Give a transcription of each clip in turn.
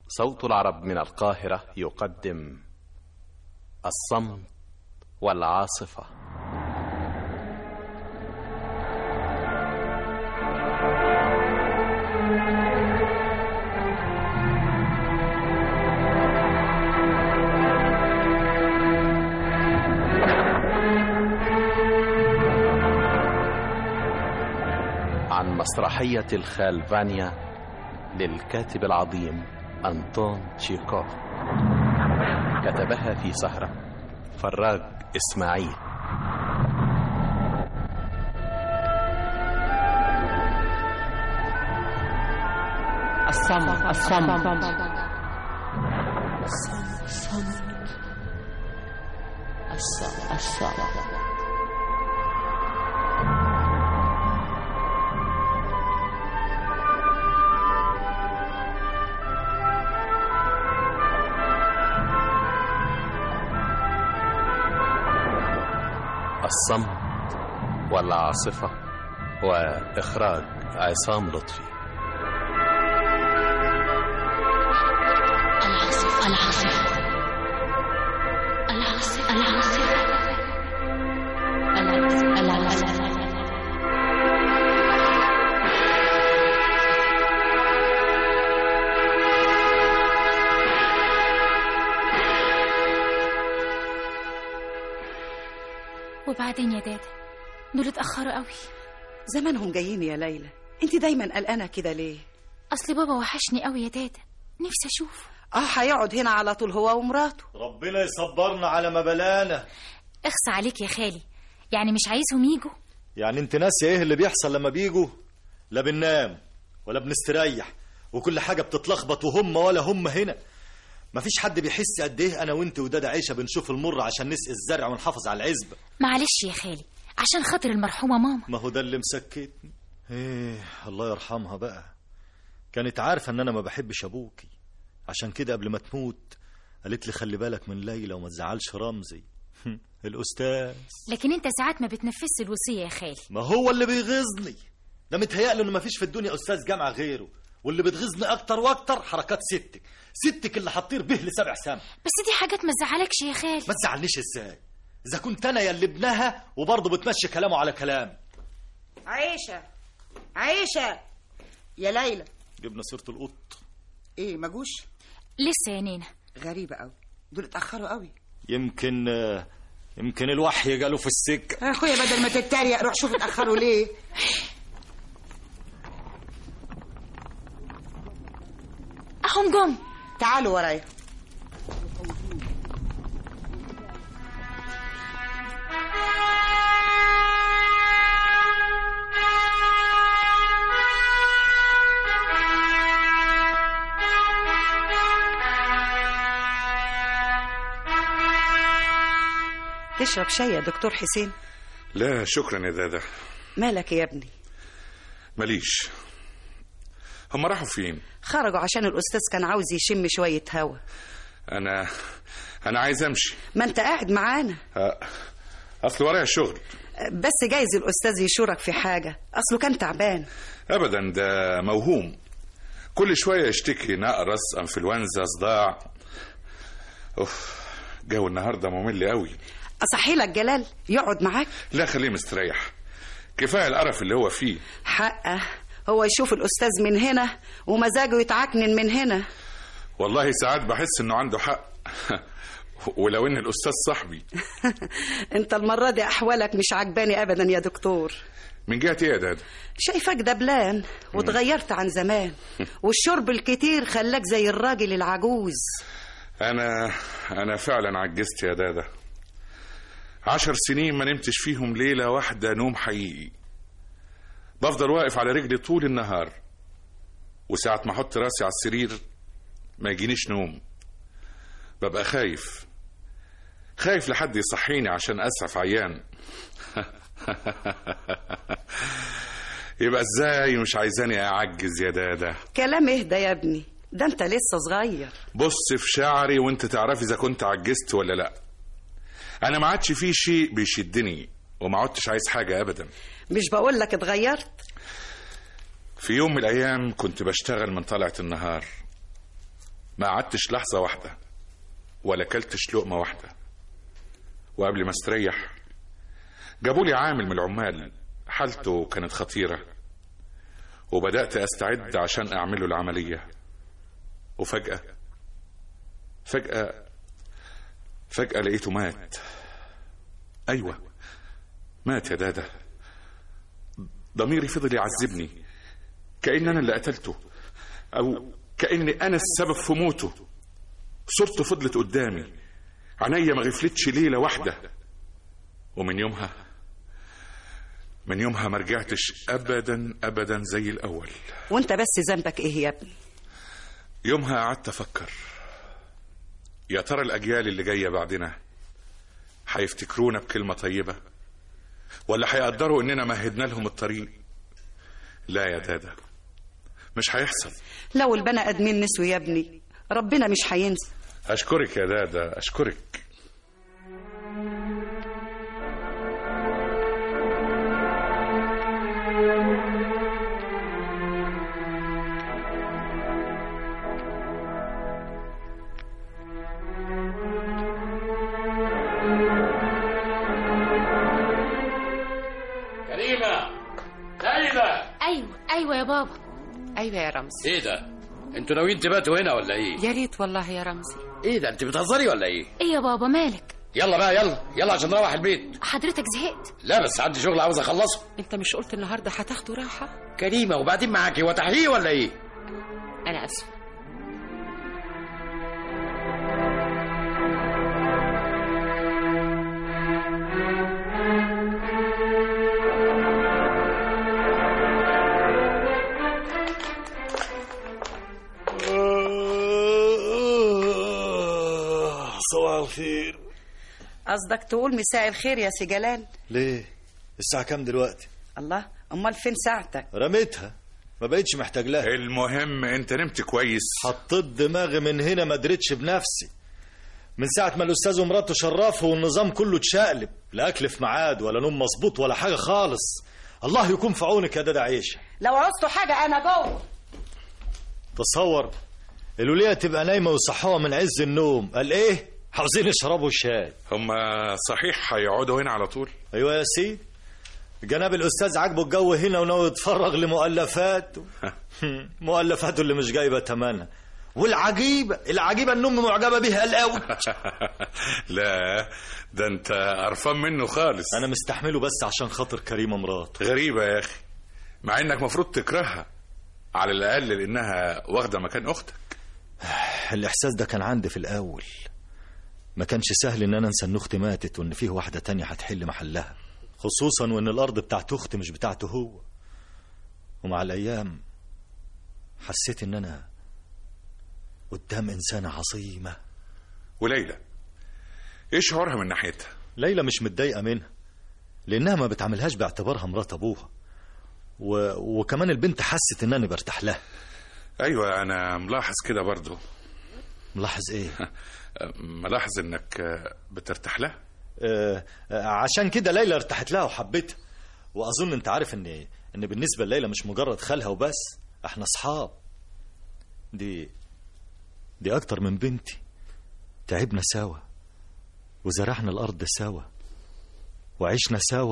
صوت العرب من القاهرة يقدم الصمت والعاصفة عن مسرحية الخال فانيا للكاتب العظيم أنطون تشيكوف كتبها في سهرة فراج إسماعيل الصمت الصمت الصمت الصمت الصمت والعاصفة وإخراج عصام لطفي العاصفة العاصفة العاصفة العاصفة العاصفة العاصفة وبعدين يا دادا دول اتأخروا قوي زمانهم جايين يا ليلى انت دايما قلقانه كده ليه أصل بابا وحشني قوي يا دادا نفسي أشوفه اه هيقعد هنا على طول هو ومراته ربنا يصبرنا على ما بلانا اخص عليك يا خالي يعني مش عايزهم يجوا يعني انت ناسيه ايه اللي بيحصل لما بيجوا لا بننام ولا بنستريح وكل حاجه بتتلخبط وهم ولا هم هنا مفيش حد بيحس قد ايه انا وانت ودادا عيشه بنشوف المر عشان نسقي الزرع ونحافظ على العزبه معلش يا خالي عشان خاطر المرحومة ماما ما هو ده اللي مسكتني ايه الله يرحمها بقى كانت عارفه ان انا ما بحبش ابوكي عشان كده قبل ما تموت قالت لي خلي بالك من ليلى وما تزعلش رمزي الاستاذ لكن انت ساعات ما بتنفذش الوصية يا خالي ما هو اللي بيغيظني ده متهيأله انه مفيش في الدنيا استاذ جامعه غيره واللي بتغيظني اكتر واكتر حركات ستك ستك اللي هتطير به لسبع سما بس دي حاجات ما تزعلكش يا خالي ما تزعلنيش ازاي اذا كنت انا يا اللي ابنها وبرضه بتمشي كلامه على كلام عيشه عيشه يا ليلى جبنا سيره القط ايه ما جوش لسه يا نينا غريبه قوي دول اتاخروا قوي يمكن آه، يمكن الوحي جاله في السكه يا اخويا بدل ما تتريق روح شوف اتاخروا ليه أهم جم تعالوا ورايا تشرب شاي يا دكتور حسين لا شكرا يا دادا مالك يا ابني ماليش هم راحوا فين خرجوا عشان الاستاذ كان عاوز يشم شويه هوا انا انا عايز امشي ما انت قاعد معانا أه، اصل ورايا شغل بس جايز الاستاذ يشورك في حاجه اصله كان تعبان ابدا ده موهوم كل شويه يشتكي نقرس انفلونزا صداع اوف جو النهارده ممل قوي اصحي لك جلال يقعد معاك لا خليه مستريح كفايه القرف اللي هو فيه حقه هو يشوف الاستاذ من هنا ومزاجه يتعكنن من هنا والله ساعات بحس انه عنده حق ولو ان الاستاذ صاحبي انت المره دي احوالك مش عجباني ابدا يا دكتور من جهه ايه يا دادا شايفك دبلان وتغيرت عن زمان والشرب الكتير خلاك زي الراجل العجوز انا انا فعلا عجزت يا دادا عشر سنين ما نمتش فيهم ليله واحده نوم حقيقي بفضل واقف على رجلي طول النهار وساعة ما احط راسي على السرير ما يجينيش نوم ببقى خايف خايف لحد يصحيني عشان اسعف عيان يبقى ازاي مش عايزاني اعجز يا دادا كلام اهدى يا ابني ده انت لسه صغير بص في شعري وانت تعرفي اذا كنت عجزت ولا لا انا ما عادش في شيء بيشدني وما عدتش عايز حاجه ابدا مش بقول لك اتغيرت في يوم من الايام كنت بشتغل من طلعة النهار ما قعدتش لحظة واحدة ولا كلتش لقمة واحدة وقبل ما استريح جابوا لي عامل من العمال حالته كانت خطيرة وبدأت أستعد عشان أعمله العملية وفجأة فجأة فجأة لقيته مات أيوة مات يا دادا ضميري فضل يعذبني كأن أنا اللي قتلته أو كأن أنا السبب في موته صورته فضلت قدامي عينيا ما غفلتش ليلة واحدة ومن يومها من يومها ما رجعتش أبدا أبدا زي الأول وانت بس ذنبك ايه يا ابني يومها قعدت أفكر يا ترى الأجيال اللي جاية بعدنا هيفتكرونا بكلمة طيبة ولا هيقدروا إننا مهدنا لهم الطريق لا يا دادا مش هيحصل لو البني ادمين نسوا يا ابني ربنا مش هينسى أشكرك يا دادا أشكرك كريمة كريمة ايوه ايوه يا بابا ايوه يا رمزي ايه ده انتوا ناويين تباتوا هنا ولا ايه يا ريت والله يا رمزي ايه ده انت بتهزري ولا ايه ايه يا بابا مالك يلا بقى يلا يلا عشان نروح البيت حضرتك زهقت لا بس عندي شغل عاوز اخلصه انت مش قلت النهارده هتاخدوا راحه كريمة وبعدين معاكي هو تحقيق ولا ايه انا اسفه صباح الخير قصدك تقول مساء الخير يا سي جلال ليه الساعة كام دلوقتي الله امال فين ساعتك رميتها ما بقتش محتاج لها المهم أنت نمت كويس حطيت دماغي من هنا ما دريتش بنفسي من ساعة ما الأستاذ ومراته شرفوا والنظام كله اتشقلب لا أكل في ميعاد ولا نوم مظبوط ولا حاجة خالص الله يكون في عونك يا دادا عيشة لو عوزتوا حاجه انا جوه تصور الولية تبقى نايمة ويصحوها من عز النوم قال إيه عاوزين يشربوا الشاي هما صحيح هيقعدوا هنا على طول أيوة يا سيدي جناب الأستاذ عاجبه الجو هنا وناوي يتفرغ لمؤلفاته مؤلفاته اللي مش جايبة تمنها والعجيبة العجيبة إن أمي معجبة بيها القوي لا ده أنت قرفان منه خالص أنا مستحمله بس عشان خاطر كريمة مراته غريبة يا أخي مع إنك مفروض تكرهها على الأقل لأنها واخدة مكان أختك الإحساس ده كان عندي في الأول ما كانش سهل إن أنا أنسى إن أختي ماتت وإن فيه واحدة تانية هتحل محلها خصوصا وإن الأرض بتاعت أختي مش بتاعته هو ومع الأيام حسيت إن أنا قدام إنسانة عظيمة وليلى إيه شعورها من ناحيتها ليلى مش متضايقة منها لأنها ما بتعملهاش باعتبارها مرات أبوها و... وكمان البنت حست إن أنا برتاح لها أيوة أنا ملاحظ كده برضو ملاحظ إيه؟ ملاحظ إنك بترتاح لها آه، آه، عشان كده ليلى ارتحت لها وحبتها واظن انت عارف ان ان بالنسبه لليلى مش مجرد خالها وبس احنا اصحاب دي دي اكتر من بنتي تعبنا سوا وزرعنا الارض سوا وعشنا سوا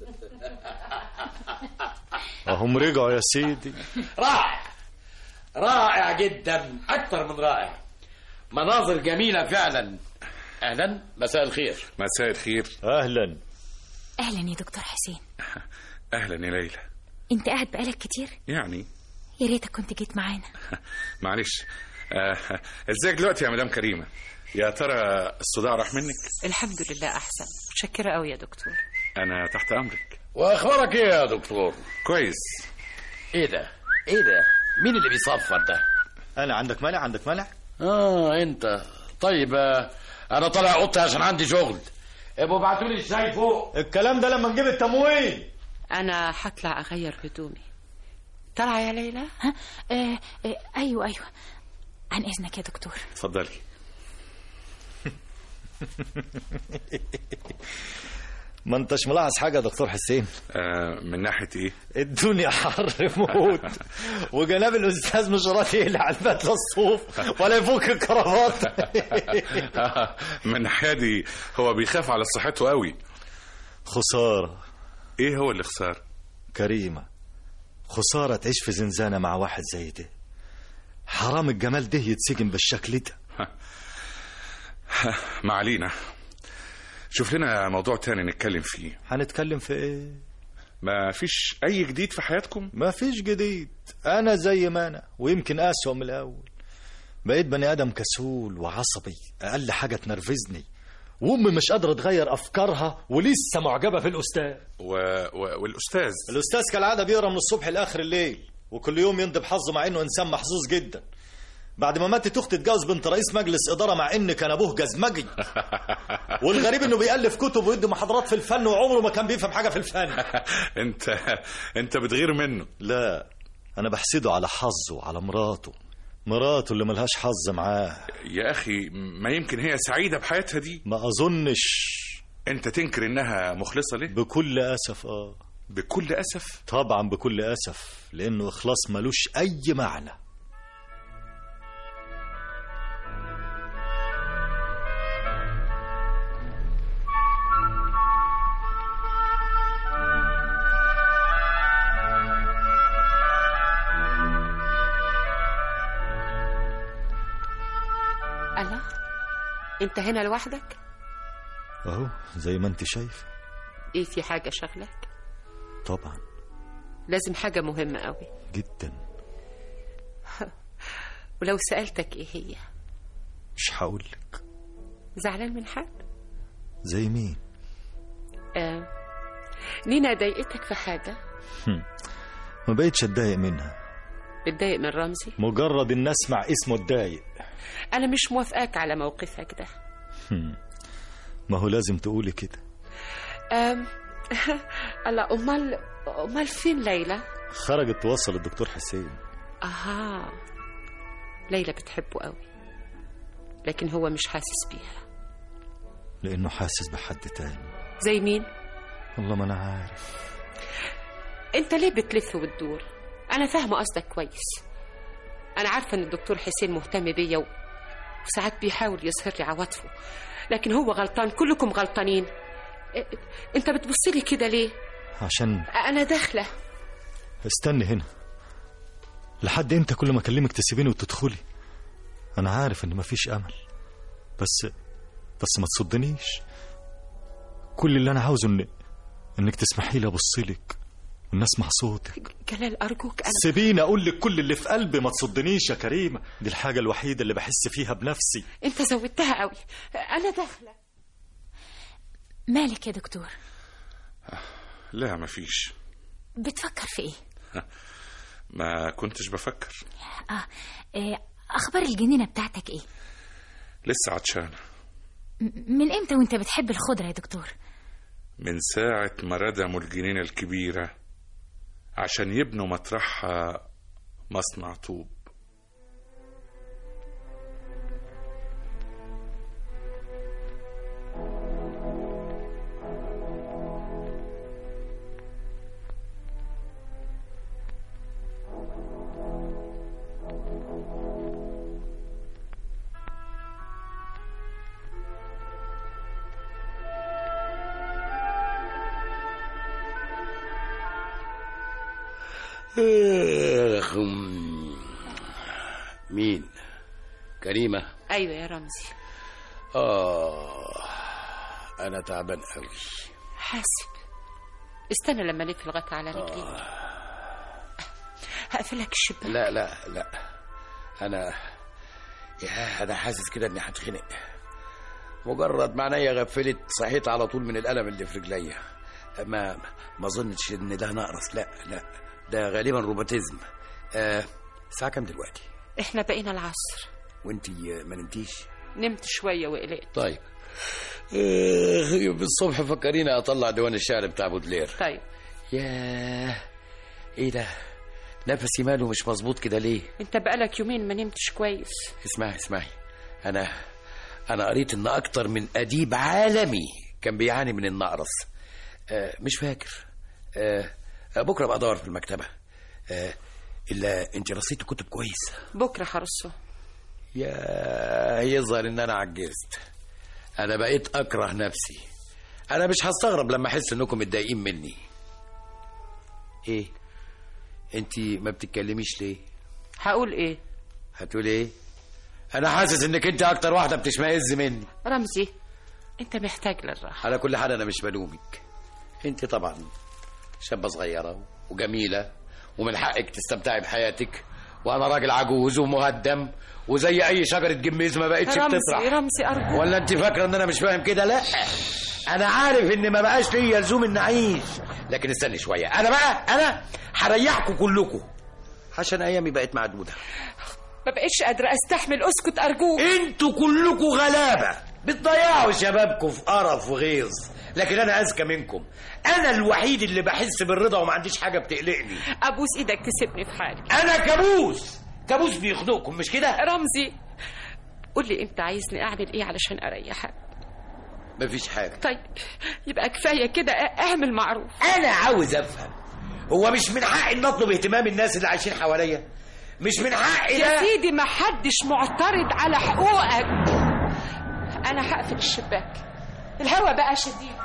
اهم رجعوا يا سيدي رائع رائع جدا اكتر من رائع مناظر جميلة فعلا اهلا مساء الخير مساء الخير اهلا اهلا يا دكتور حسين أهلا يا ليلى انت قاعد بقالك كتير يعني يا ريتك كنت جيت معانا معلش آه، ازيك دلوقتي يا مدام كريمة يا ترى الصداع راح منك الحمد لله احسن متشكره قوي يا دكتور أنا تحت أمرك واخبارك ايه يا دكتور كويس ايه ده ايه ده مين اللي بيصفر ده انا عندك مانع عندك مانع اه انت طيب آه، انا طالع اوضتي عشان عندي شغل ابقوا ابعتوا لي الشاي فوق الكلام ده لما نجيب التموين انا هطلع اغير هدومي طالعه يا ليلى ها آه آه ايوه ايوه عن اذنك يا دكتور اتفضلي ما انتش ملاحظ حاجه يا دكتور حسين آه من ناحيه ايه الدنيا حر موت وجناب الاستاذ مش راضي يقلع البدله الصوف ولا يفك الكرافات آه، من ناحيه دي هو بيخاف على صحته قوي خساره ايه هو اللي خسار كريمه خساره تعيش في زنزانه مع واحد زي ده حرام الجمال ده يتسجن بالشكل ده ما علينا شوف لنا موضوع تاني نتكلم فيه هنتكلم في ايه ما فيش اي جديد في حياتكم ما فيش جديد انا زي ما انا ويمكن اسوأ من الاول بقيت بني ادم كسول وعصبي اقل حاجه تنرفزني وامي مش قادره تغير افكارها ولسه معجبه في الاستاذ و... و... والاستاذ الاستاذ كالعاده بيقرا من الصبح لاخر الليل وكل يوم يندب حظه مع انه انسان محظوظ جدا بعد ما ماتت اختي اتجوز بنت رئيس مجلس اداره مع ان كان ابوه جزمجي والغريب انه بيالف كتب ويدي محاضرات في الفن وعمره ما كان بيفهم حاجه في الفن انت انت بتغير منه لا انا بحسده على حظه وعلى مراته مراته اللي ملهاش حظ معاه يا اخي ما يمكن هي سعيده بحياتها دي ما اظنش انت تنكر انها مخلصه ليه بكل اسف اه بكل اسف طبعا بكل اسف لانه اخلاص ملوش اي معنى الله انت هنا لوحدك اهو زي ما انت شايف ايه في حاجه شغلك طبعا لازم حاجه مهمه قوي جدا ولو سالتك ايه هي مش هقول لك زعلان من حد زي مين آه. نينا ضايقتك في حاجه ما بقتش اتضايق منها بتضايق من رمزي مجرد ان اسمع اسمه اتضايق انا مش موافقاك على موقفك ده ما هو لازم تقولي كده أم... الله امال امال فين ليلى خرجت توصل الدكتور حسين اها ليلى بتحبه قوي لكن هو مش حاسس بيها لانه حاسس بحد تاني زي مين والله ما انا عارف انت ليه بتلف وتدور انا فاهمه قصدك كويس انا عارفه ان الدكتور حسين مهتم بيا و... وساعات بيحاول يظهر لي عواطفه لكن هو غلطان كلكم غلطانين ا- انت بتبص لي كده ليه عشان انا داخله استني هنا لحد امتى كل ما اكلمك تسيبيني وتدخلي انا عارف ان مفيش امل بس بس ما تصدنيش كل اللي انا عاوزه ان انك تسمحي لي ابص لك وان اسمع صوتك جلال ارجوك انا سيبيني اقول لك كل اللي في قلبي ما تصدنيش يا كريمه دي الحاجه الوحيده اللي بحس فيها بنفسي انت زودتها قوي انا داخله مالك يا دكتور لا مفيش بتفكر في ايه ما كنتش بفكر اه إيه، اخبار الجنينه بتاعتك ايه لسه عطشانه م- من امتى وانت بتحب الخضره يا دكتور من ساعة ما ردموا الجنينة الكبيرة عشان يبنوا مطرحها مصنع طوب آخ، أم. مين كريمة ايوه يا رمزي آه أنا تعبان قوي حاسب استنى لما الف لغايه على رجليك هقفلك الشباك لا لا لا أنا يا أنا حاسس كده إني هتخنق مجرد ما عينيا غفلت صحيت على طول من الألم اللي في رجليا ما ما أظنش إن ده نقرس لا لا ده غالبا روماتيزم آه الساعة كام دلوقتي؟ احنا بقينا العصر وانتي ما نمتيش؟ نمت شويه وقلقت طيب آه، بالصبح فكريني اطلع ديوان الشعر بتاع بودلير طيب ياه ايه ده نفسي ماله مش مظبوط كده ليه انت بقالك يومين ما نمتش كويس اسمعي اسمعي انا انا قريت ان اكتر من اديب عالمي كان بيعاني من النقرس آه مش فاكر آه آه، بكره بقى ادور في المكتبه آه الا انت رصيت كتب كويس بكره هرصه يا يظهر ان انا عجزت انا بقيت اكره نفسي انا مش هستغرب لما احس انكم متضايقين مني ايه انت ما بتتكلميش ليه هقول ايه هتقول ايه انا حاسس انك انت اكتر واحده بتشمئز مني رمزي انت محتاج للراحه على كل حال انا مش بلومك انت طبعا شابه صغيره وجميله ومن حقك تستمتعي بحياتك وانا راجل عجوز ومهدم وزي اي شجره جميز ما بقتش رمزي بتطرح رمزي ارجوك ولا انت فاكره ان انا مش فاهم كده لا انا عارف ان ما بقاش ليا لزوم ان اعيش لكن استني شويه انا بقى انا هريحكم كلكم عشان ايامي بقت معدوده ما بقتش قادره استحمل اسكت ارجوك انتوا كلكم غلابه بتضيعوا شبابكم في قرف وغيظ لكن انا اذكى منكم انا الوحيد اللي بحس بالرضا وما عنديش حاجه بتقلقني ابوس ايدك تسيبني في حالي انا كابوس كابوس بيخنقكم مش كده رمزي قول لي انت عايزني اعمل ايه علشان اريحك مفيش حاجه طيب يبقى كفايه كده اعمل معروف انا عاوز افهم هو مش من حقي ان اطلب اهتمام الناس اللي عايشين حواليا مش من حقي يا ده سيدي ما حدش معترض على حقوقك انا هقفل الشباك الهوا بقى شديد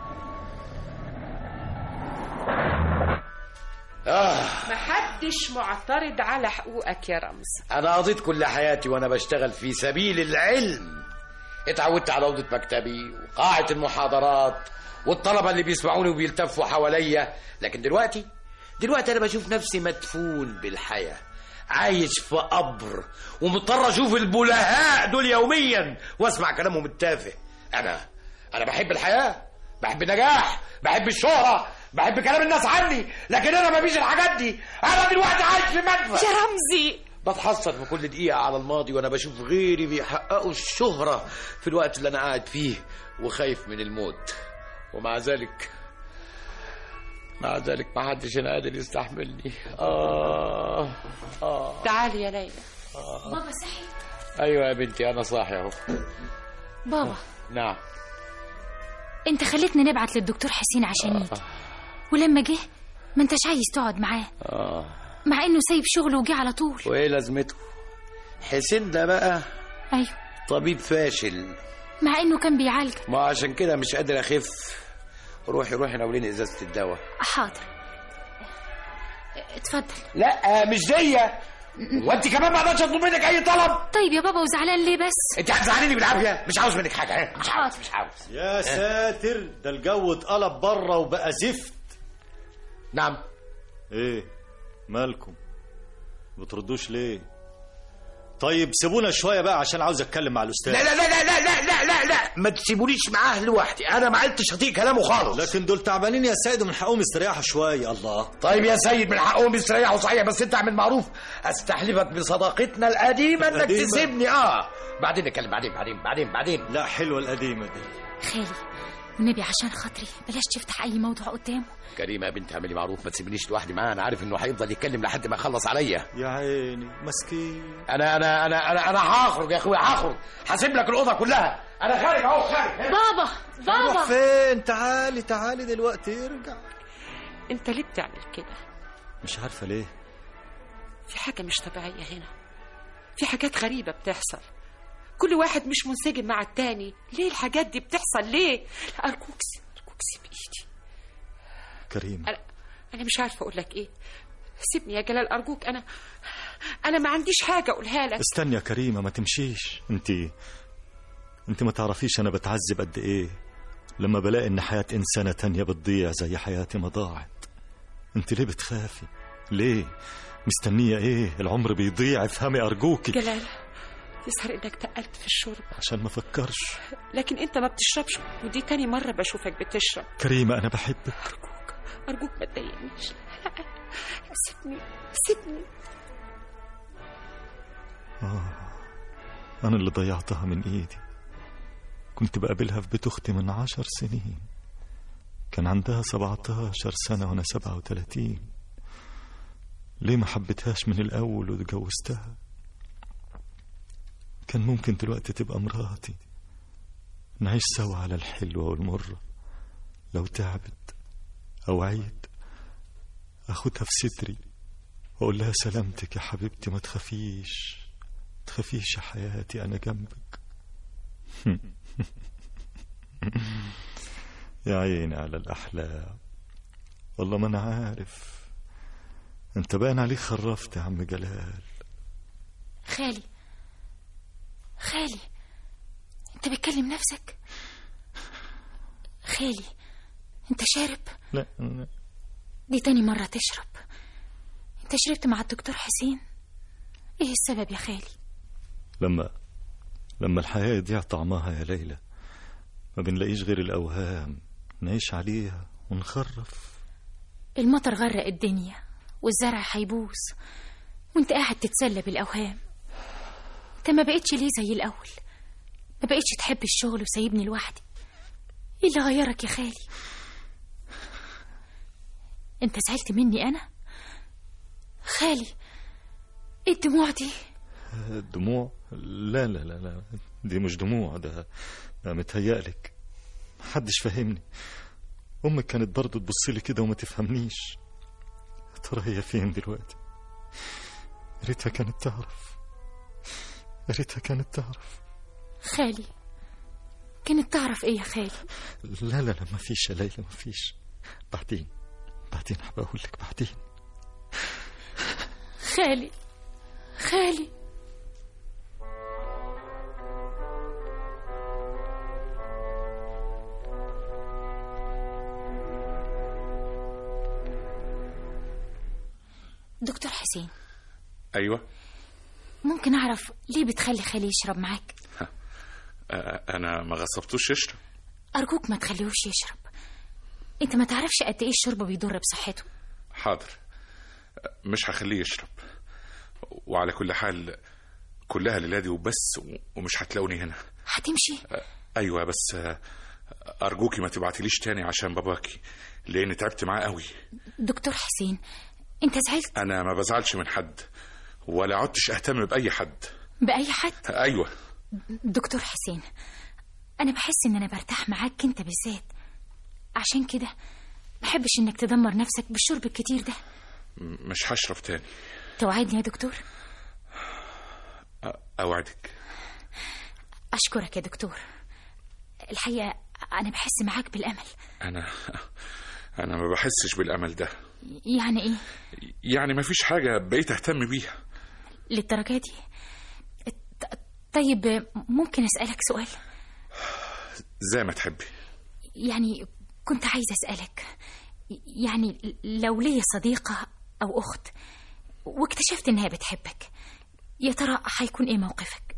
آه ما حدش معترض على حقوقك يا رمز انا قضيت كل حياتي وانا بشتغل في سبيل العلم اتعودت على اوضه مكتبي وقاعه المحاضرات والطلبه اللي بيسمعوني وبيلتفوا حواليا لكن دلوقتي دلوقتي انا بشوف نفسي مدفون بالحياه عايش في قبر ومضطر اشوف البلهاء دول يوميا واسمع كلامهم التافه انا انا بحب الحياه بحب النجاح بحب الشهره بحب كلام الناس عني لكن انا مفيش الحاجات دي انا دلوقتي عايش في مدفع يا رمزي بتحسر في كل دقيقة على الماضي وأنا بشوف غيري بيحققوا الشهرة في الوقت اللي أنا قاعد فيه وخايف من الموت ومع ذلك مع ذلك ما حدش هنا قادر يستحملني آه آه تعالي يا ليلى بابا صحي أيوة يا بنتي أنا صاحي أهو بابا نعم انت خليتني نبعت للدكتور حسين عشان يجي ولما جه ما انتش عايز تقعد معاه آه مع انه سايب شغله وجه على طول وإيه لازمته حسين ده بقى ايوه طبيب فاشل مع انه كان بيعالجك ما عشان كده مش قادر أخف روحي روحي ناوليني إزازة الدواء حاضر اتفضل لا مش دي وانت كمان ما اقدرش اطلب منك اي طلب طيب يا بابا وزعلان ليه بس انت هتزعليني بالعافيه مش عاوز منك حاجه ها؟ مش عاوز مش عاوز يا ساتر ده الجو اتقلب بره وبقى زفت نعم ايه مالكم بتردوش ليه طيب سيبونا شويه بقى عشان عاوز اتكلم مع الاستاذ لا لا لا لا لا لا لا لا لا ما تسيبونيش معاه لوحدي انا ما عدتش هطيق كلامه خالص لكن دول تعبانين يا سيد ومن حقهم يستريحوا شويه الله طيب يا سيد من حقهم يستريحوا صحيح بس انت اعمل معروف استحلفك بصداقتنا القديمه انك القديمة؟ تسيبني اه بعدين نتكلم بعدين بعدين بعدين بعدين لا حلوه القديمه دي خالي والنبي عشان خاطري بلاش تفتح اي موضوع قدامه كريمه يا بنت اعملي معروف ما تسيبنيش لوحدي معاه انا عارف انه هيفضل يتكلم لحد ما يخلص عليا يا عيني مسكين انا انا انا انا انا هخرج يا اخويا هخرج هسيب لك الاوضه كلها انا خارج اهو خارج بابا روح بابا فين تعالي تعالي دلوقتي ارجع انت ليه بتعمل كده مش عارفه ليه في حاجه مش طبيعيه هنا في حاجات غريبه بتحصل كل واحد مش منسجم مع التاني ليه الحاجات دي بتحصل ليه ارجوك سيب- ارجوك سيب ايدي كريم انا انا مش عارفه اقول لك ايه سيبني يا جلال ارجوك انا انا ما عنديش حاجه اقولها لك استني يا كريمه ما تمشيش انت انت ما تعرفيش انا بتعذب قد ايه لما بلاقي ان حياه انسانه تانية بتضيع زي حياتي ما ضاعت انت ليه بتخافي ليه مستنيه ايه العمر بيضيع افهمي ارجوكي جلال يظهر انك تقلت في الشرب عشان ما افكرش لكن انت ما بتشربش ودي تاني مره بشوفك بتشرب كريمه انا بحبك ارجوك ارجوك ما تضايقنيش لا سيبني سيبني أنا اللي ضيعتها من إيدي كنت بقابلها في بيت أختي من عشر سنين كان عندها سبعتاشر سنة وأنا سبعة وتلاتين ليه ما حبيتهاش من الأول وتجوزتها كان ممكن دلوقتي تبقى مراتي نعيش سوا على الحلوة والمرة لو تعبت أو عيت أخدها في ستري وأقول لها سلامتك يا حبيبتي ما تخافيش تخافيش يا حياتي أنا جنبك يا عيني على الأحلام والله ما أنا عارف أنت باين عليك خرفت يا عم جلال خالي خالي انت بتكلم نفسك خالي انت شارب لا لا دي تاني مرة تشرب انت شربت مع الدكتور حسين ايه السبب يا خالي لما لما الحياة يضيع طعمها يا ليلى ما بنلاقيش غير الأوهام نعيش عليها ونخرف المطر غرق الدنيا والزرع هيبوظ وانت قاعد تتسلى بالأوهام انت ما بقتش ليه زي الأول ما بقتش تحب الشغل وسايبني لوحدي ايه اللي غيرك يا خالي انت زعلت مني انا خالي ايه الدموع دي الدموع لا لا لا لا دي مش دموع ده ده متهيألك محدش فاهمني أمك كانت برضه تبص لي كده وما تفهمنيش يا ترى هي فين دلوقتي يا ريتها كانت تعرف يا ريتها كانت تعرف خالي كانت تعرف ايه يا خالي لا لا لا ما فيش يا ليلى ما فيش بعدين بعدين هبقى أقول لك بعدين خالي خالي دكتور حسين ايوه ممكن اعرف ليه بتخلي خالي يشرب معاك آه، انا ما غصبتوش يشرب ارجوك ما تخليهوش يشرب انت ما تعرفش قد ايه الشرب بيضر بصحته حاضر آه، مش هخليه يشرب وعلى كل حال كلها ليلادي وبس و- ومش هتلاقوني هنا هتمشي ايوه بس آه، ارجوكي ما تبعتيليش تاني عشان باباكي لان تعبت معاه قوي دكتور حسين انت زعلت انا ما بزعلش من حد ولا عدتش اهتم باي حد باي حد ايوه دكتور حسين انا بحس ان انا برتاح معاك انت بالذات عشان كده ما بحبش انك تدمر نفسك بالشرب الكتير ده م- مش هشرب تاني توعدني يا دكتور أ- اوعدك اشكرك يا دكتور الحقيقه انا بحس معاك بالامل انا انا ما بحسش بالامل ده يعني ايه يعني ما فيش حاجه بقيت اهتم بيها للدرجه دي ط- طيب ممكن اسالك سؤال زي ما تحبي يعني كنت عايزه اسالك يعني لو ليا صديقه او اخت واكتشفت انها بتحبك يا ترى هيكون ايه موقفك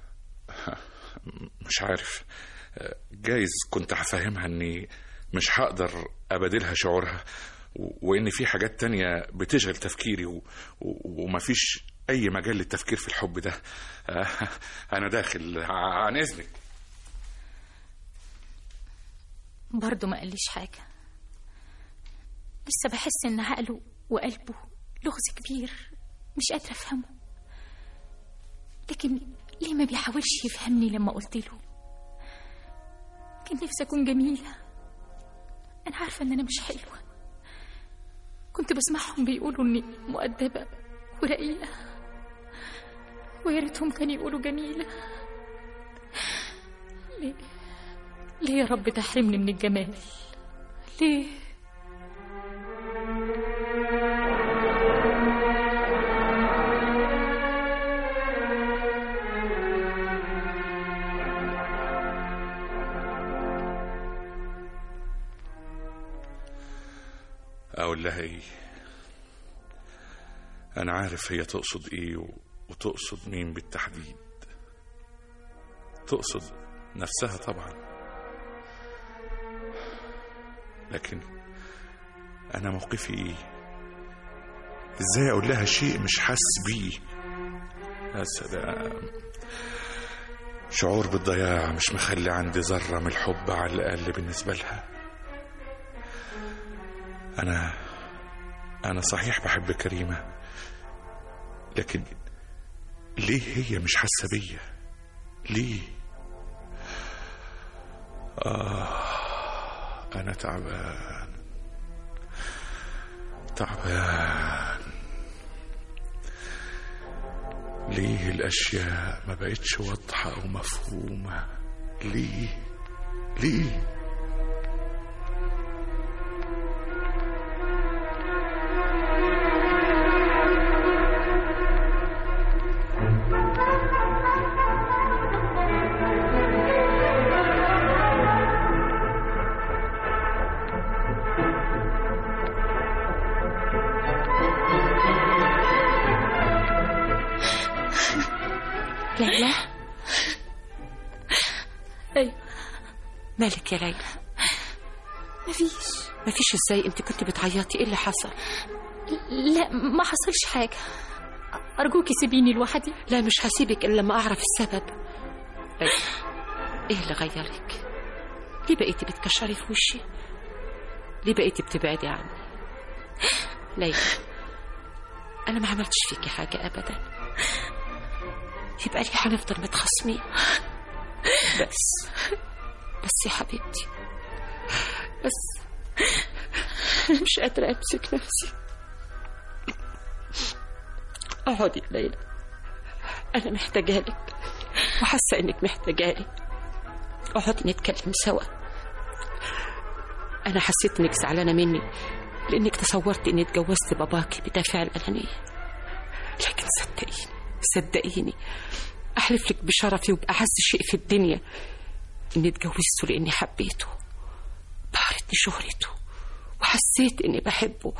مش عارف جايز كنت هفهمها اني مش هقدر ابادلها شعورها و- وان في حاجات تانية بتشغل تفكيري و... و... ومفيش اي مجال للتفكير في الحب ده آه، انا داخل ع- عن اذنك برضه ما قاليش حاجة لسه بحس إن عقله وقلبه لغز كبير مش قادرة أفهمه لكن ليه ما بيحاولش يفهمني لما قلت له كان نفسي أكون جميلة أنا عارفة إن أنا مش حلوة كنت بسمعهم بيقولوا إني مؤدبة ورقيقة ويا ريتهم كانوا يقولوا جميلة ليه ليه يا رب تحرمني من الجمال ليه اقول لها ايه انا عارف هي تقصد ايه و... وتقصد مين بالتحديد تقصد نفسها طبعا لكن انا موقفي ايه ازاي اقول لها شيء مش حاسس بيه يا سلام شعور بالضياع مش مخلي عندي ذرة من الحب على الأقل بالنسبة لها أنا أنا صحيح بحب كريمة لكن ليه هي مش حاسة بيا ليه آه أنا أنا تعبان تعبان ليه الأشياء ما بقتش واضحة ومفهومة ليه ليه ليلى ايوه مالك يا ليلى مفيش مفيش ازاي انت كنت بتعيطي ايه اللي حصل لا ما حصلش حاجة أرجوكي سيبيني لوحدي لا مش هسيبك الا لما اعرف السبب ليلى ايه اللي غيرك ليه بقيتي بتكشري في وشي ليه بقيتي بتبعدي عني ليلى انا ما عملتش فيكي حاجه ابدا يبقى ليه هنفضل متخاصمين بس بس يا حبيبتي بس أنا مش قادرة أمسك نفسي اقعدي يا ليلى أنا محتاجة لك وحاسة إنك محتاجة لي اقعدي نتكلم سوا أنا حسيت إنك زعلانة مني لأنك تصورت إني اتجوزت باباكي بدافع الأنانية لكن صدقيني صدقيني أحلف لك بشرفي وبأعز شيء في الدنيا إني اتجوزته لأني حبيته بهرتني شهرته وحسيت إني بحبه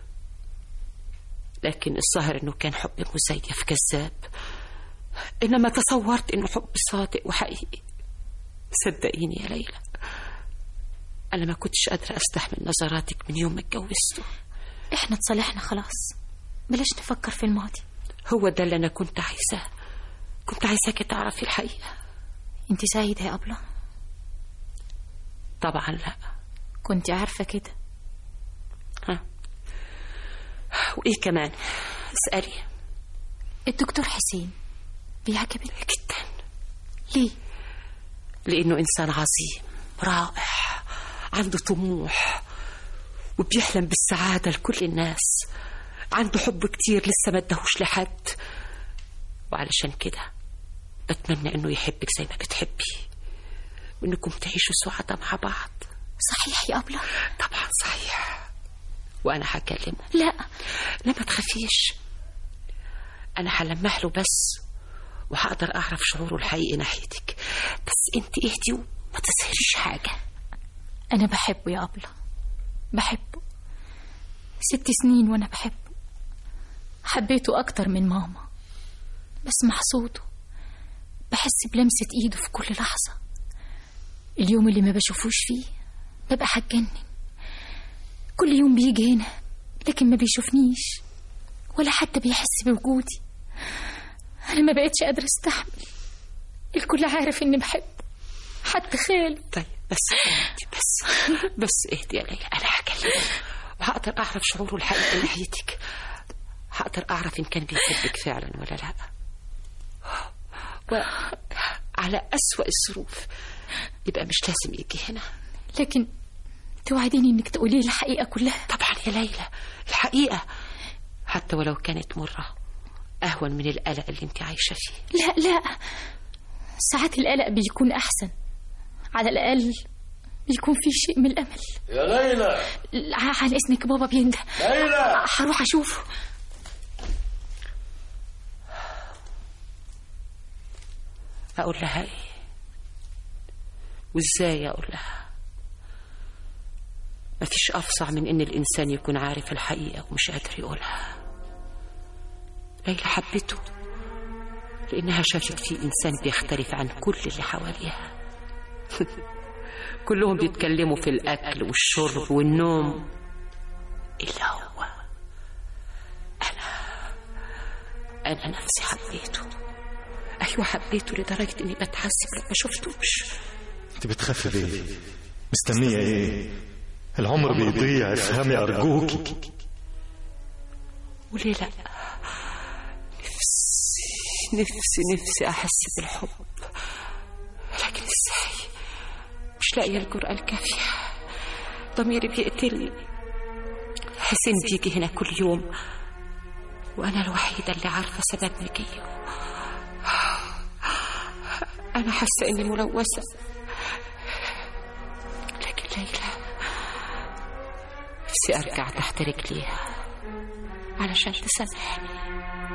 لكن الظاهر إنه كان حب مزيف كذاب إنما تصورت إنه حب صادق وحقيقي صدقيني يا ليلى أنا ما كنتش قادرة أستحمل نظراتك من يوم ما اتجوزته احنا اتصالحنا خلاص بلاش نفكر في الماضي هو ده اللي أنا كنت عايزاه كنت عايزاكي تعرفي الحقيقة انت سعيدة يا أبلة طبعا لا كنت عارفة كده ها وإيه كمان اسألي الدكتور حسين بيعجبك جدا ليه لأنه إنسان عظيم رائع عنده طموح وبيحلم بالسعادة لكل الناس عنده حب كتير لسه ما ادهوش لحد وعلشان كده بتمنى انه يحبك زي ما بتحبي وانكم تعيشوا سعداء مع بعض صحيح يا أبلة طبعا صحيح وانا هكلمه لا لا ما تخافيش انا هلمح له بس وهقدر اعرف شعوره الحقيقي ناحيتك بس انت اهدي وما تظهريش حاجه أنا بحبه يا أبلة بحبه ست سنين وأنا بحبه حبيته أكتر من ماما بسمع صوته بحس بلمسة إيده في كل لحظة اليوم اللي ما بشوفوش فيه ببقى هتجنن كل يوم بيجي هنا لكن ما بيشوفنيش ولا حتى بيحس بوجودي أنا ما بقتش قادرة أستحمل الكل عارف إني بحبه حتى خالي طيب بس اهدي بس بس اهدي يا ليلى انا هكلمه وهقدر اعرف شعوره الحقيقي ناحيتك هقدر اعرف ان كان بيحبك فعلا ولا لا وعلى اسوأ الظروف يبقى مش لازم يجي هنا لكن توعديني إنك تقولي لي الحقيقة كلها طبعا يا ليلى الحقيقة حتى ولو كانت مرة أهون من القلق اللي انت عايشة فيه لا لا ساعات القلق بيكون أحسن على الأقل بيكون في شيء من الأمل يا ليلى لا، عن اسمك بابا بينده ليلى هروح أشوفه أقول لها إيه وإزاي أقول لها مفيش أفظع من إن الإنسان يكون عارف الحقيقة ومش قادر يقولها ليلى حبته لأنها شافت فيه إنسان بيختلف عن كل اللي حواليها كلهم بيتكلموا في الأكل والشرب والنوم إلا هو أنا أنا نفسي حبيته أيوة حبيته لدرجة إني بتعذب لما شفتوش انت بتخافي ليه مستنية ايه العمر بيضيع افهمي ارجوكي وليه لا نفسي نفسي نفسي أحس بالحب لكن إزاي مش لاقية الجرأة الكافية ضميري بيقتلني حسين بيجي هنا كل يوم وأنا الوحيدة اللي عارفة سبب مجيه أنا حاسة إني ملوثة لكن ليلى نفسي أرجع تحت رجليها علشان تسامحني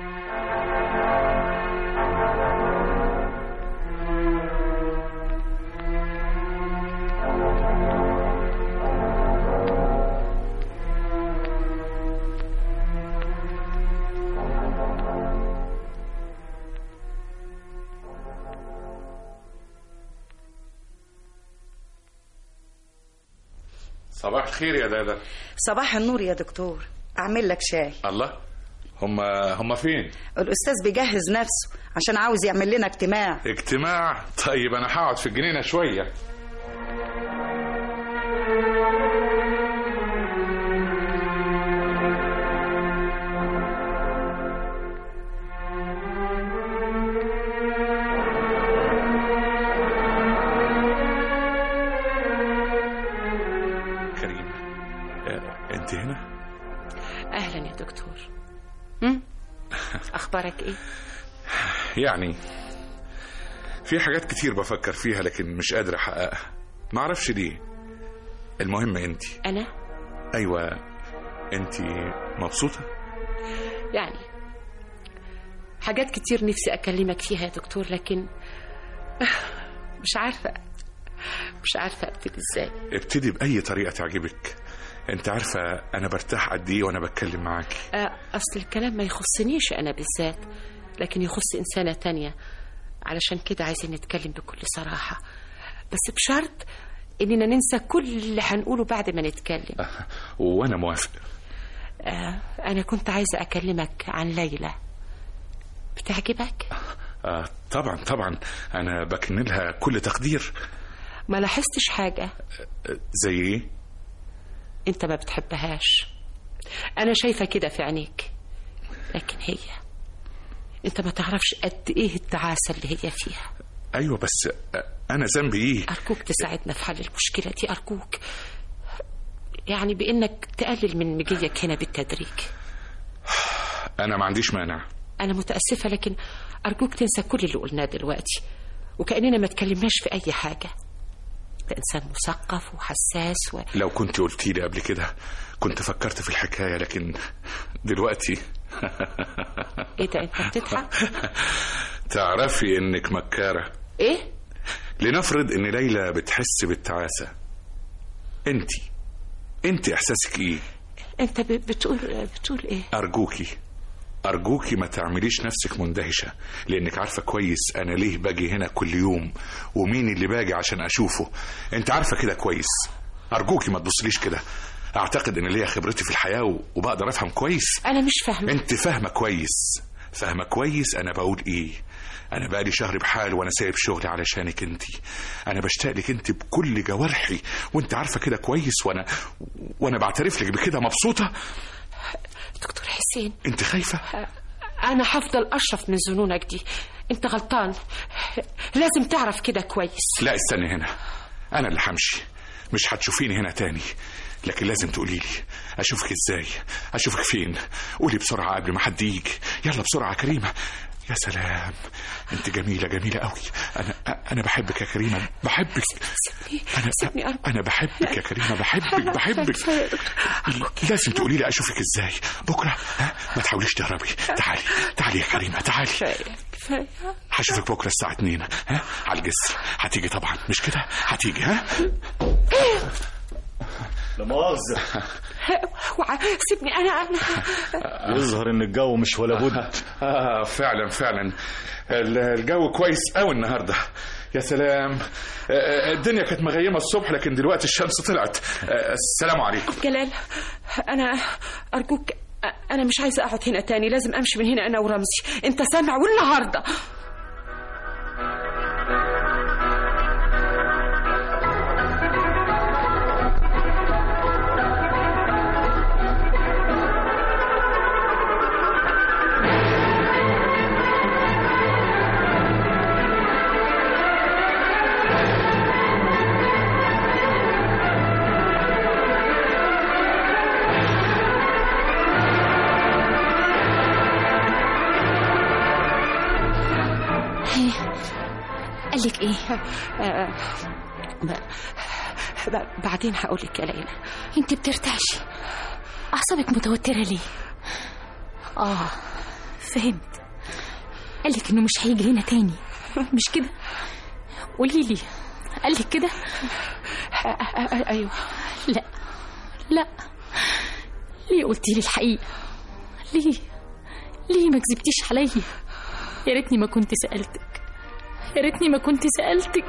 صباح الخير يا دادا صباح النور يا دكتور اعمل لك شاي الله هم هم فين الاستاذ بيجهز نفسه عشان عاوز يعمل لنا اجتماع اجتماع طيب انا هقعد في الجنينه شويه كريم آه، انت هنا أهلا يا دكتور هم؟ أخبارك إيه؟ يعني في حاجات كتير بفكر فيها لكن مش قادر احققها ما اعرفش ليه المهم انت أنا؟ ايوه انت مبسوطه يعني حاجات كتير نفسي أكلمك فيها يا دكتور لكن مش عارفة مش عارفة أبتدي إزاي ابتدي باي طريقه تعجبك انت عارفه انا برتاح قد ايه وانا بتكلم معاكي آه، أصل الكلام ما يخصنيش أنا بالذات لكن يخص إنسانة تانية علشان كده عايزين نتكلم بكل صراحة بس بشرط إننا ننسى كل اللي هنقوله بعد ما نتكلم وانا موافق آه، أنا كنت عايزة أكلمك عن ليلى بتعجبك؟ آه طبعا طبعا انا بكن لها كل تقدير ما لاحظتش حاجة آه، زي ايه أنت ما بتحبهاش أنا شايفة كده في عينيك لكن هي أنت ما تعرفش قد إيه التعاسة اللي هي فيها ايوه بس آه، انا ذنبي ايه أرجوك تساعدنا في حل المشكلة دي أرجوك يعني بإنك تقلل من مجيك هنا بالتدريج انا ما عنديش مانع أنا متأسفة لكن أرجوك تنسى كل اللي قلناه دلوقتي وكأننا ما تكلمناش في أي حاجة ده إنسان مثقف وحساس و... لو كنت قلتي لي قبل كده كنت فكرت في الحكايه لكن دلوقتي إيه ده أنت بتضحك؟ تعرفي انك مكاره إيه؟ لنفرض ان ليلى بتحس بالتعاسه انت انت احساسك ايه أنت ب... بتقول بتقول إيه؟ ارجوكي ارجوكي ما تعمليش نفسك مندهشه لانك عارفه كويس انا ليه باجي هنا كل يوم ومين اللي باجي عشان اشوفه انت عارفه كده كويس ارجوكي ما تبصليش كده اعتقد ان ليا خبرتي في الحياه و- وبقدر افهم كويس أنا مش فاهمة انت فاهمه كويس فاهمه كويس انا بقول ايه انا بقالي شهر بحال وانا سايب شغلي علشانك انت انا بشتاق لك انت بكل جوارحي وانت عارفه كده كويس وانا وانا بعترف لك بكده مبسوطه دكتور حسين انت خايفه أنا هفضل أشرف من ظنونك دي أنت غلطان لازم تعرف كده كويس لا استني هنا انا اللي همشي مش هتشوفيني هنا تاني لكن لازم تقولي لي اشوفك ازاي اشوفك فين قولي بسرعه قبل ما حد يجي يلا بسرعه يا كريمه يا سلام انت جميله جميله قوي انا انا بحبك يا كريمه بحبك سيبني انا سيبني أرجوك انا بحبك يا كريمه بحبك بحبك لازم تقولي لي اشوفك ازاي بكره ها ما تحاوليش تهربي تعالي تعالي يا كريمه تعالي كفاية كفاية هشوفك بكره الساعة 2 ها على الجسر هتيجي طبعا مش كده هتيجي ها لا مؤاخذة اوعى سيبني أنا أنا يظهر ان الجو مش ولا بد اه فعلا فعلا ال- الجو كويس قوي النهارده يا سلام آه، آه، الدنيا كانت مغيمه الصبح لكن دلوقتي الشمس طلعت آه، السلام عليكم جلال أنا أرجوك أنا مش عايزة أقعد هنا تاني لازم أمشي من هنا أنا ورمزي أنت سامع والنهاردة لك ايه آه، ب- ب- بعدين هقول لك يا ليلى انت بترتعشي اعصابك متوتره ليه اه فهمت قالك انه مش هيجي هنا تاني مش كده قولي لي قالك كده آه، آه، آه، ايوه لا لا ليه قلتي لي الحقيقه ليه ليه ما كذبتيش عليا يا ريتني ما كنت سالتك يا ريتني ما كنت سالتك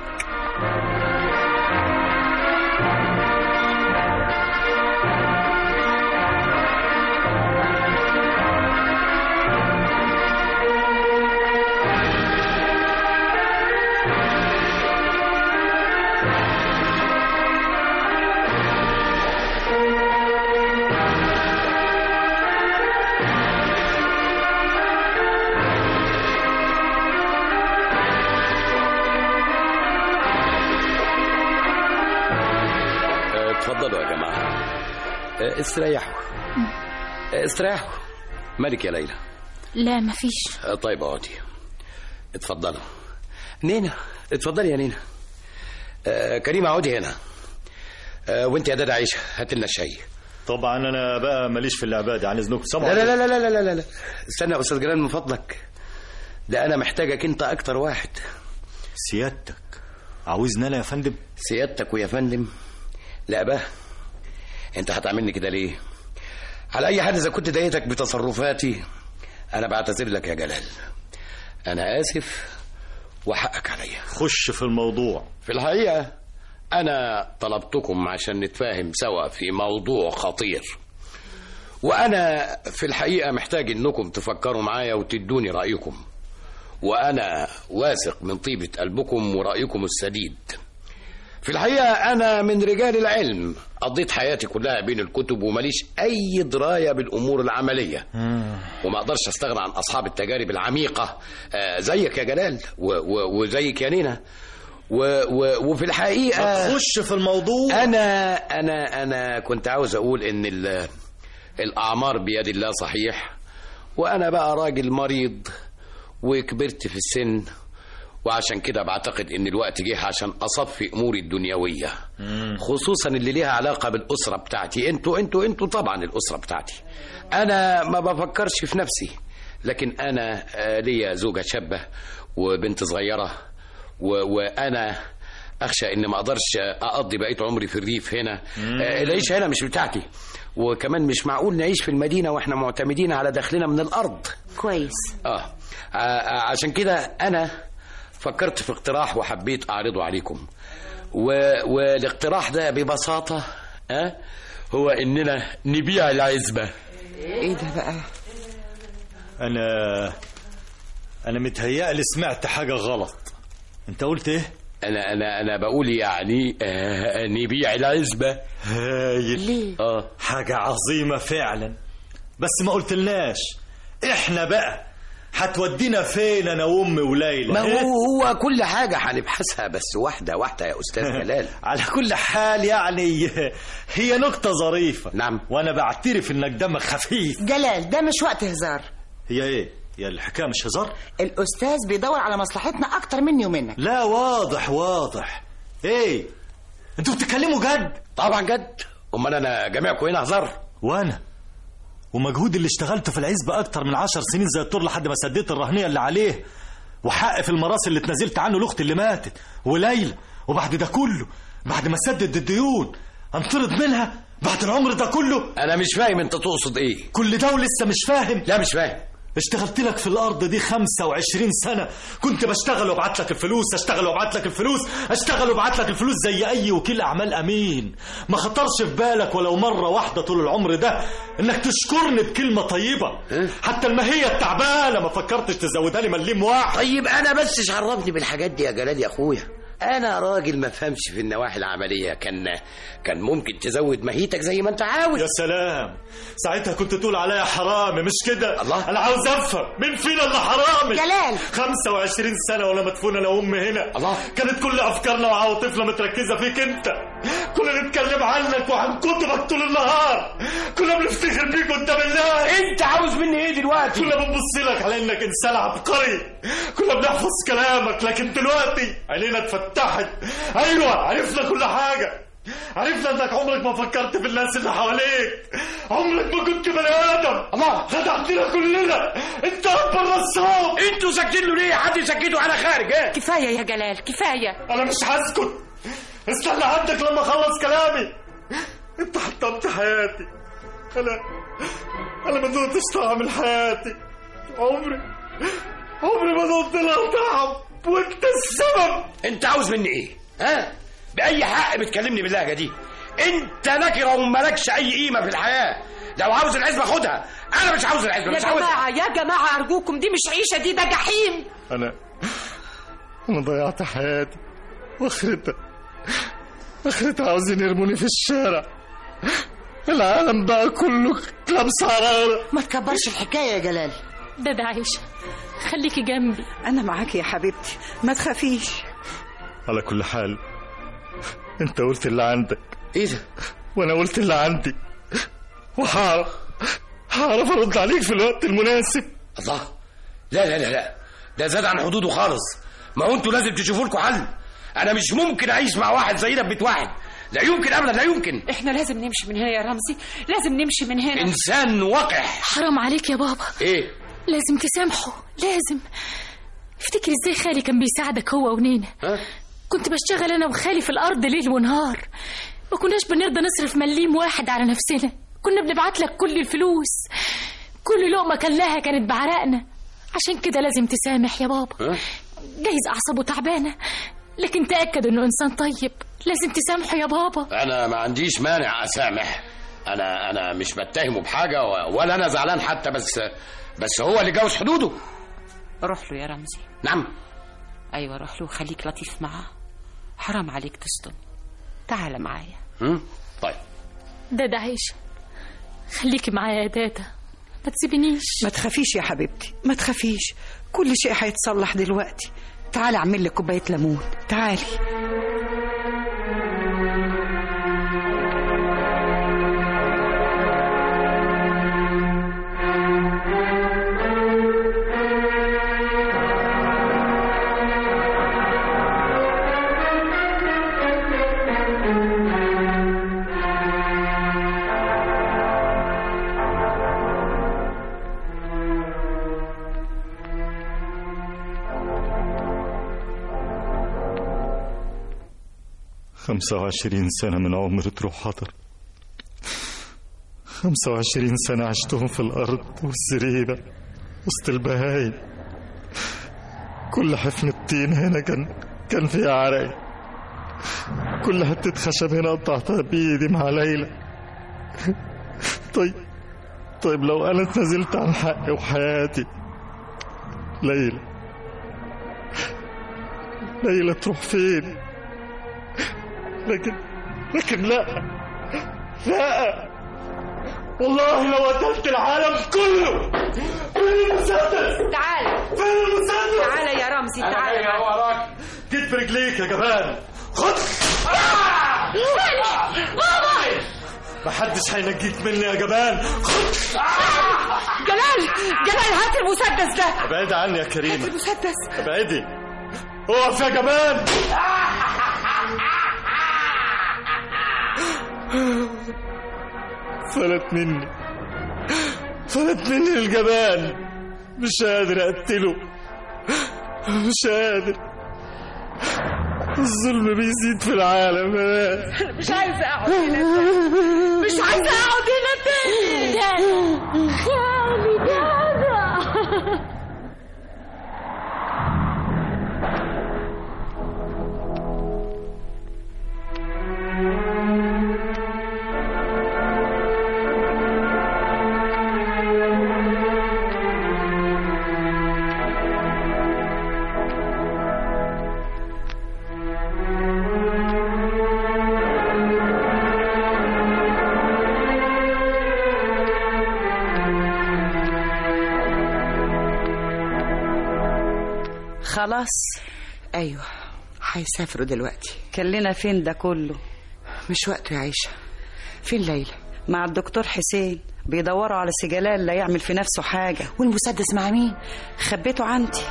آه، اتفضلوا يا جماعة آه، استريحوا آه، استريحوا مالك يا ليلى لا مفيش آه، طيب اقعدي اتفضلوا نينا اتفضلي يا نينا آه، كريمة اقعدي هنا آه، وانت يا دادا عيشة هات لنا الشاي طبعا انا بقى ماليش في اللعبات عن اذنكم سامع لا لا لا لا لا لا لا لا استنى يا استاذ جلال من فضلك ده انا محتاجك انت اكتر واحد سيادتك عاوزني انا يا فندم سيادتك ويا فندم لا بقى انت هتعملني كده ليه على اي حال اذا كنت ضايقتك بتصرفاتي انا بعتذر لك يا جلال انا اسف وحقك عليا خش في الموضوع في الحقيقه انا طلبتكم عشان نتفاهم سوا في موضوع خطير وانا في الحقيقه محتاج انكم تفكروا معايا وتدوني رايكم وانا واثق من طيبه قلبكم ورايكم السديد في الحقيقه انا من رجال العلم قضيت حياتي كلها بين الكتب ومليش اي درايه بالامور العمليه وما اقدرش استغنى عن اصحاب التجارب العميقه آه، زيك يا جلال و- و- وزيك يا نينا و و وفي الحقيقه خش في الموضوع انا انا انا كنت عاوز اقول ان ال- الاعمار بيد الله صحيح وانا بقى راجل مريض وكبرت في السن وعشان كده بعتقد ان الوقت جه عشان اصفي اموري الدنيويه خصوصا اللي ليها علاقه بالاسره بتاعتي انتوا انتوا انتوا طبعا الاسره بتاعتي انا ما بفكرش في نفسي لكن انا آه، ليا زوجه شابه وبنت صغيره و- وانا اخشى ان ما اقدرش اقضي بقيه عمري في الريف هنا آه، العيشه هنا مش بتاعتي وكمان مش معقول نعيش في المدينه واحنا معتمدين على دخلنا من الارض كويس اه ع- عشان كده انا فكرت في اقتراح وحبيت اعرضه عليكم و... والاقتراح ده ببساطه اه هو اننا نبيع العزبه ايه ده بقى انا انا متهيألي سمعت حاجه غلط انت قلت ايه انا انا انا بقول يعني آه نبيع العزبه هايل ليه اه حاجه عظيمه فعلا بس ما قلتلناش احنا بقى هتودينا فين انا وامي وليلى ما إيه؟ هو هو كل حاجه هنبحثها بس واحده واحده يا استاذ جلال على كل حال يعني هي نكتة ظريفة نعم. وأنا بعترف إنك دمك خفيف جلال ده مش وقت هزار هي إيه؟ هي الحكاية مش هزار؟ الأستاذ بيدور على مصلحتنا أكتر مني ومنك لا واضح واضح إيه؟ أنتوا بتتكلموا جد؟ طبعا جد امال انا جميعكم هنا هزار وأنا ومجهود اللي اشتغلته في العزبة أكتر من عشر سنين زي الطور لحد ما سديت الرهنية اللي عليه وحق في المراسل اللي اتنازلت عنه لأختي اللي ماتت وليلى وبعد ده كله بعد ما سدد الديون انطرد منها بعد العمر ده كله انا مش فاهم انت تقصد ايه كل ده ولسه مش فاهم لا مش فاهم اشتغلت لك في الارض دي 25 سنه كنت بشتغل وابعت لك الفلوس اشتغل وابعت لك الفلوس اشتغل وابعت لك الفلوس زي اي وكيل اعمال امين ما خطرش في بالك ولو مره واحده طول العمر ده انك تشكرني بكلمه طيبه حتى الماهيه التعبانه ما فكرتش تزودها لي مليم واحد طيب انا بس شرفني بالحاجات دي يا جلال يا اخويا انا راجل ما فهمش في النواحي العمليه كان كان ممكن تزود مهيتك زي ما انت عاوز يا سلام ساعتها كنت تقول عليا حرامي مش كده الله. انا عاوز افهم مين فينا اللي حرامي جلال. 25 سنه وانا مدفون انا وامي هنا الله. كانت كل افكارنا وعواطفنا متركزه فيك انت كنا نتكلم عنك وعن كتبك طول النهار كنا بنفتخر بيك قدام الناس انت عاوز مني ايه دلوقتي كنا بنبص لك على انك انسان عبقري كنا بنحفظ كلامك لكن دلوقتي عينينا اتفتحت ايوه عرفنا كل حاجه عرفنا انك عمرك ما فكرت في الناس اللي حواليك عمرك ما كنت بني ادم الله خدعتنا كلنا انت اكبر نصاب انتوا ساكتين له ليه حد يسكته انا خارج ايه كفايه يا جلال كفايه انا مش هسكت استنى عندك لما اخلص كلامي انت حطمت حياتي انا انا ما دقتش طعم حياتي عمري عمري ما دقت لها طعم وانت السبب انت عاوز مني ايه ها باي حق بتكلمني باللهجه دي انت نكره ومالكش اي قيمه في الحياه لو عاوز العزبه خدها انا مش عاوز العزبه يا مش عاوزها جماعه يا جماعه ارجوكم دي مش عيشه دي ده جحيم انا انا ضيعت حياتي واخرتها اخرتها عاوزين يرموني في الشارع العالم بقى كله لابس حراره ما تكبرش الحكايه يا جلال ده ده عيشة خليكي جنبي انا معاك يا حبيبتي ما تخافيش على كل حال انت قلت اللي عندك ايه ده وانا قلت اللي عندي وهعرف هعرف ارد عليك في الوقت المناسب الله لا لا لا لا ده زاد عن حدوده خالص ما هو انتوا لازم تشوفوا لكم حل انا مش ممكن اعيش مع واحد زي ده في بيت واحد لا يمكن ابدا لا يمكن احنا لازم نمشي من هنا يا رمزي لازم نمشي من هنا انسان وقح حرام عليك يا بابا ايه لازم تسامحه لازم افتكر ازاي خالي كان بيساعدك هو ونينا ها كنت بشتغل انا وخالي في الارض ليل ونهار ما كناش بنرضى نصرف مليم واحد على نفسنا كنا بنبعت لك كل الفلوس كل لقمه كلها كانت بعرقنا عشان كده لازم تسامح يا بابا ها جايز اعصابه تعبانه لكن تاكد انه انسان طيب لازم تسامحه يا بابا انا ما عنديش مانع اسامح انا انا مش بتهمه بحاجه و- ولا انا زعلان حتى بس بس هو اللي جاوز حدوده روح له يا رمزي نعم ايوه روح له وخليك لطيف معاه حرام عليك تصدم تعال معايا هم؟ طيب ده ده عيشة خليكي معايا يا دادا ما تسيبنيش ما تخافيش يا حبيبتي ما تخافيش كل شيء هيتصلح دلوقتي تعالي اعمل لك كوبايه ليمون تعالي خمسة وعشرين سنة من عمري تروح حضر خمسة وعشرين سنة عشتهم في الأرض والزريبة وسط البهايم كل حفن الطين هنا كان كان فيها عرق كل حتة خشب هنا قطعتها بإيدي مع ليلى طيب طيب لو أنا اتنازلت عن حقي وحياتي ليلى ليلى تروح فين؟ لكن لكن لا لا والله لو قتلت العالم كله فين المسدس تعال فين المسدس تعال يا رمزي تعال وراك جيت في رجليك يا جبان خد محدش هينجيك مني يا جبان خد جلال جلال هات المسدس ده ابعدي عني يا كريمة المسدس ابعدي اقف يا جبان فلت مني فلت مني الجبان مش قادر اقتله مش قادر الظلم بيزيد في العالم يا ناس مش عايزه اقعد هنا مش عايزه اقعد هنا تاني دادا خالي دادا خلاص ايوه هيسافروا دلوقتي كان لنا فين ده كله مش وقته يا عيشه فين ليلى مع الدكتور حسين بيدوروا على سجلال لا يعمل في نفسه حاجة والمسدس مع مين خبيته عندي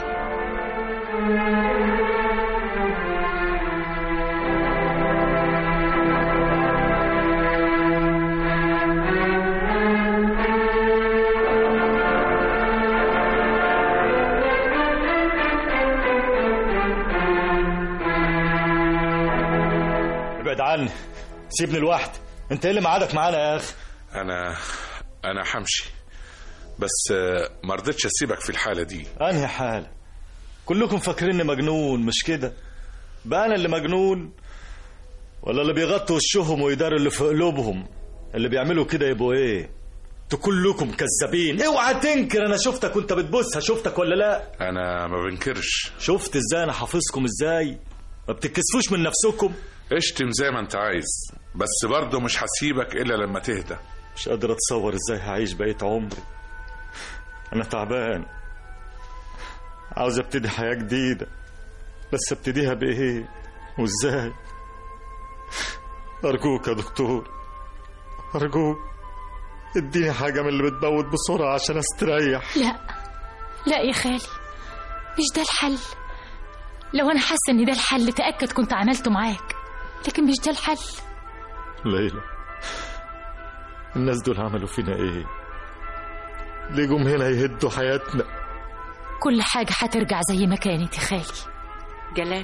ابعد عني سيبني لوحدي انت ايه اللي معادك معانا يا اخي انا انا همشي بس آه، ما رضيتش اسيبك في الحاله دي انهي حالة كلكم فاكريني مجنون مش كده بقى انا اللي مجنون ولا اللي بيغطوا وشهم ويداروا اللي في قلوبهم اللي بيعملوا كده يبقوا ايه انتوا كلكم كذابين اوعى تنكر انا شفتك وانت بتبصها شفتك ولا لا انا ما بنكرش شفت ازاي انا حافظكم ازاي ما بتتكسفوش من نفسكم اشتم زي ما انت عايز بس برضه مش هسيبك الا لما تهدى مش قادر اتصور ازاي هعيش بقية عمري انا تعبان عاوز ابتدي حياة جديدة بس ابتديها بايه وازاي ارجوك يا دكتور ارجوك اديني حاجة من اللي بتموت بسرعة عشان استريح لا لا يا خالي مش ده الحل لو انا حاسه ان ده الحل تاكد كنت عملته معاك لكن مش ده الحل ليلى الناس دول عملوا فينا ايه ليه جم هنا يهدوا حياتنا كل حاجه هترجع زي ما كانت يا خالي جلال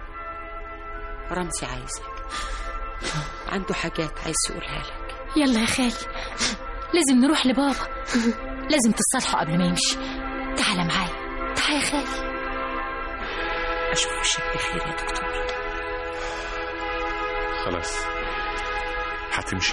رمزي عايزك عنده حاجات عايز يقولها لك يلا يا خالي لازم نروح لبابا لازم تصالحوا قبل ما يمشي تعال معايا تعال يا خالي اشوف وشك بخير يا دكتور خلاص هتمشي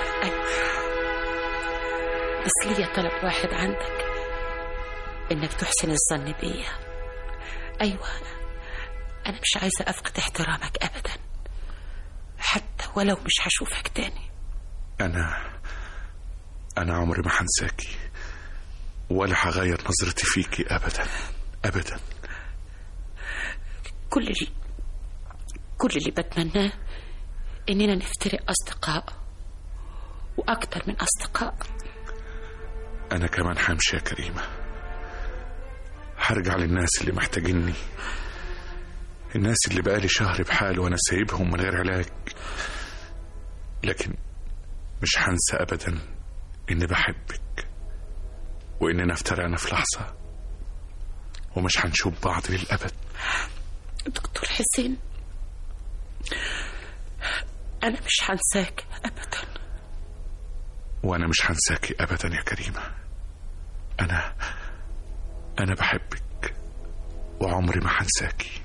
بس ليا طلب واحد عندك انك تحسن الظن بيا ايوه انا مش عايزه افقد احترامك ابدا حتى ولو مش هشوفك تاني انا انا عمري ما هنساكي ولا هغير نظرتي فيكي ابدا ابدا كل اللي كل اللي بتمناه اننا نفترق اصدقاء واكتر من اصدقاء انا كمان همشي يا كريمه هرجع للناس اللي محتاجيني الناس اللي بقالي شهر بحال وانا سايبهم من غير علاج لكن مش هنسى ابدا اني بحبك واننا افترقنا في لحظه ومش هنشوف بعض للابد دكتور حسين انا مش هنساك ابدا وانا مش هنساكي ابدا يا كريمه انا انا بحبك وعمري ما هنساكي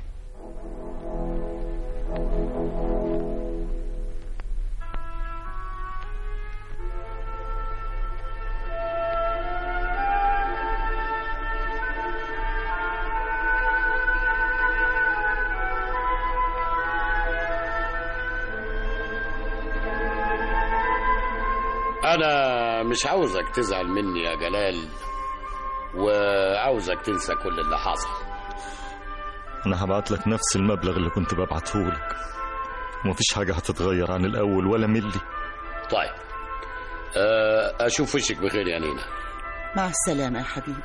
انا مش عاوزك تزعل مني يا جلال وعاوزك تنسى كل اللي حصل انا هبعت لك نفس المبلغ اللي كنت ببعته لك ومفيش حاجة هتتغير عن الأول ولا ملي طيب آه، اشوف وشك بخير يا نينا مع السلامه يا حبيبي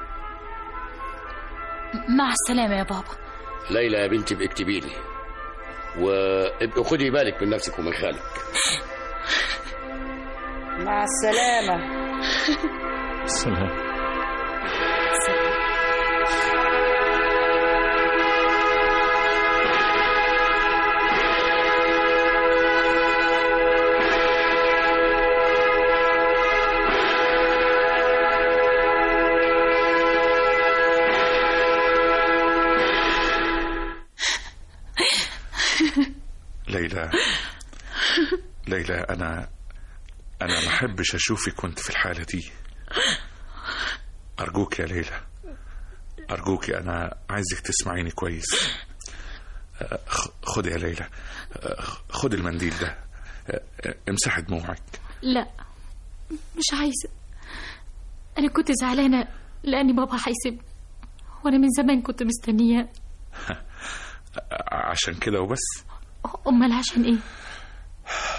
مع السلامه يا بابا ليلى يا بنتي باكتبي لي وابقي خدي بالك من نفسك ومن خالك مع السلامة سلام ليلى ليلى انا انا ما احبش اشوفك وانت في الحاله دي ارجوك يا ليلى ارجوك انا عايزك تسمعيني كويس آه، خ- خد يا ليلى آه، خد المنديل ده آه، آه، امسحي دموعك لا مش عايزه انا كنت زعلانه لاني بابا هيسيبني وانا من زمان كنت مستنياه آه، عشان كده وبس امال عشان ايه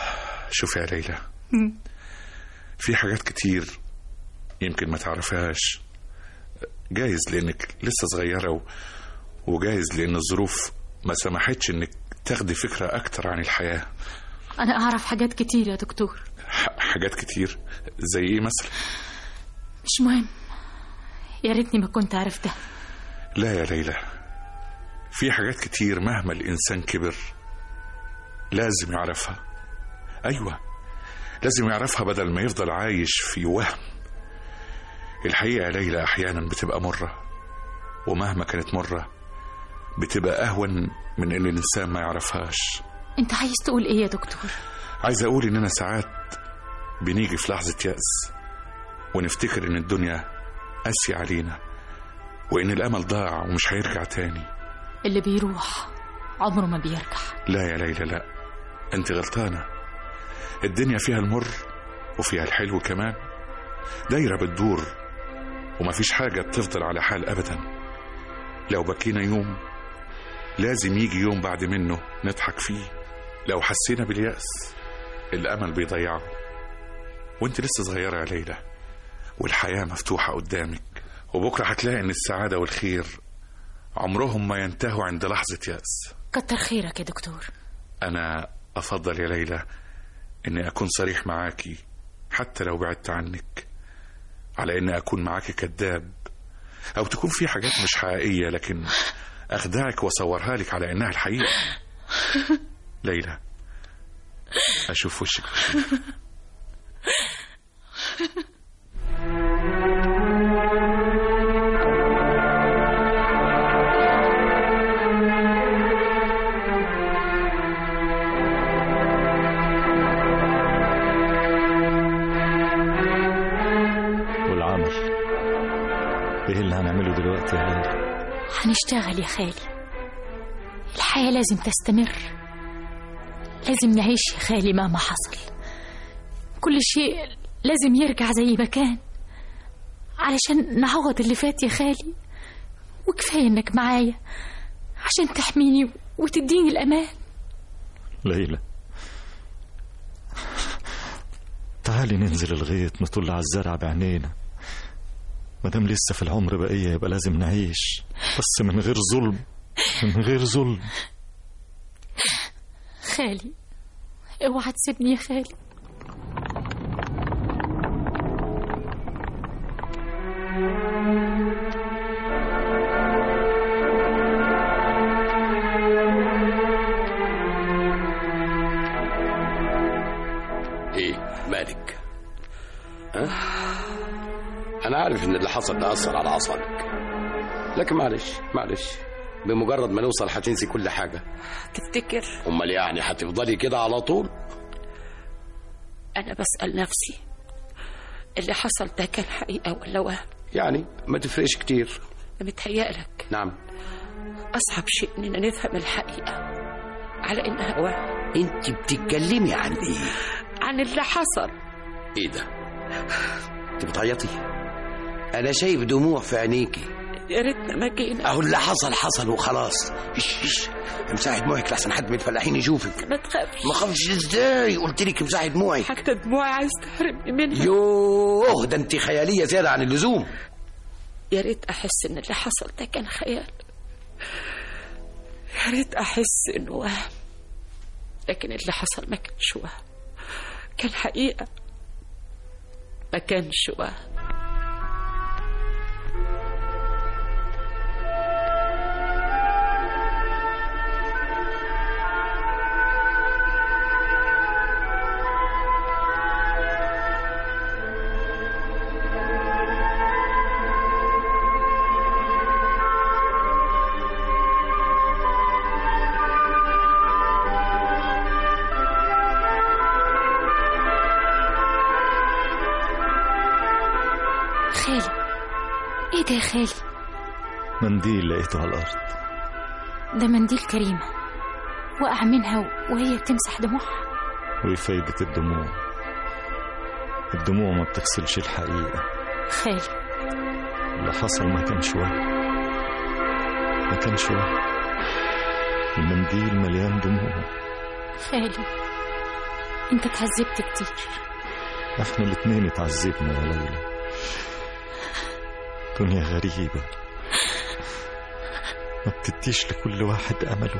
شوفي يا ليلى في حاجات كتير يمكن ما تعرفهاش جايز لانك لسه صغيرة و... وجايز لان الظروف ما سمحتش انك تاخدي فكرة اكتر عن الحياة أنا أعرف حاجات كتير يا دكتور ح... حاجات كتير زي ايه مثلا مش مهم يا ريتني ما كنت عرفتها لا يا ليلى في حاجات كتير مهما الإنسان كبر لازم يعرفها أيوة لازم يعرفها بدل ما يفضل عايش في وهم الحقيقة يا ليلى أحيانا بتبقى مرة ومهما كانت مرة بتبقى أهون من إن الإنسان ما يعرفهاش أنت عايز تقول إيه يا دكتور عايز أقول إننا ساعات بنيجي في لحظة يأس ونفتكر إن الدنيا قاسية علينا وإن الأمل ضاع ومش هيرجع تاني اللي بيروح عمره ما بيرجع لا يا ليلى لا أنت غلطانة الدنيا فيها المر وفيها الحلو كمان دايرة بتدور ومفيش حاجة بتفضل على حال أبدا لو بكينا يوم لازم يجي يوم بعد منه نضحك فيه لو حسينا باليأس الأمل بيضيعه وانت لسه صغيرة يا ليلى والحياة مفتوحة قدامك وبكرة هتلاقي إن السعادة والخير عمرهم ما ينتهوا عند لحظة يأس كتر خيرك يا دكتور أنا أفضل يا ليلى إني أكون صريح معاكي حتى لو بعدت عنك على إني أكون معاكي كذاب أو تكون في حاجات مش حقيقية لكن أخدعك وأصورها لك على إنها الحقيقة ليلى أشوف وشك والعمل ايه اللي هنعمله دلوقتي يا ليلى هنشتغل يا خالي الحياة لازم تستمر لازم نعيش يا خالي مهما حصل كل شيء لازم يرجع زي ما كان علشان نعوض اللي فات يا خالي وكفاية انك معايا عشان تحميني وتديني الأمان ليلى تعالي ننزل الغيط نطل على الزرع بعينينا مادام لسه في العمر بقية يبقى لازم نعيش بس من غير ظلم من غير ظلم خالي اوعى تسيبني يا خالي ايه مالك ها؟ انا عارف ان اللي حصل ده اثر على اعصابك لكن معلش معلش بمجرد ما نوصل هتنسي كل حاجه تفتكر امال يعني هتفضلي كده على طول أنا بسأل نفسي اللي حصل ده كان حقيقة ولا وهم يعني ما تفرقش كتير متهيألك نعم أصعب شيء إننا نفهم الحقيقة على إنها وهم انت بتتكلمي عن ايه عن اللي حصل ايه ده انت بتعيطي انا شايف دموع في عينيكي يا ريتنا ما جينا اهو اللي حصل حصل وخلاص ايش ايش امسحي دموعك لحسن حد من الفلاحين يشوفك ما تخافش ما خافش ازاي قلت لك امسحي دموعك حتى دموعي عايز تحرمني منها يوه ده انت خياليه زياده عن اللزوم يا ريت أحس إن اللي حصل ده كان خيال يا ريت أحس إنه وهم لكن اللي حصل ما كانش وهم كان حقيقة ما كانش وهم خالي ايه ده يا خالي منديل لقيته على الأرض ده منديل كريمة وقع منها وهي بتمسح دموعها وإيه فايدة الدموع الدموع ما بتغسلش الحقيقة خالي اللي حصل ما كانش وهم ما كانش وهم المنديل مليان دموع خالي انت اتعذبت كتير احنا الاتنين اتعذبنا يا ليلى دنيا غريبة ما بتديش لكل واحد أمله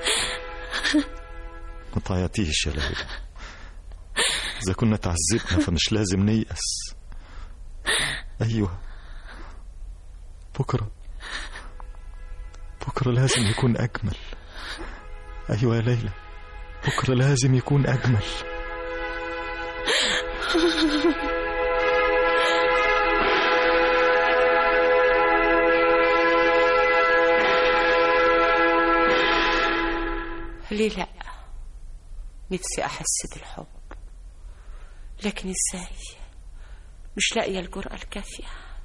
ما تعيطيش يا ليلى إذا كنا تعذبنا فمش لازم نيأس أيوة بكرة بكرة لازم يكون أجمل أيوة يا ليلى بكرة لازم يكون أجمل ليه لا نفسي أحس بالحب لكن إزاي مش لاقية الجرأة الكافية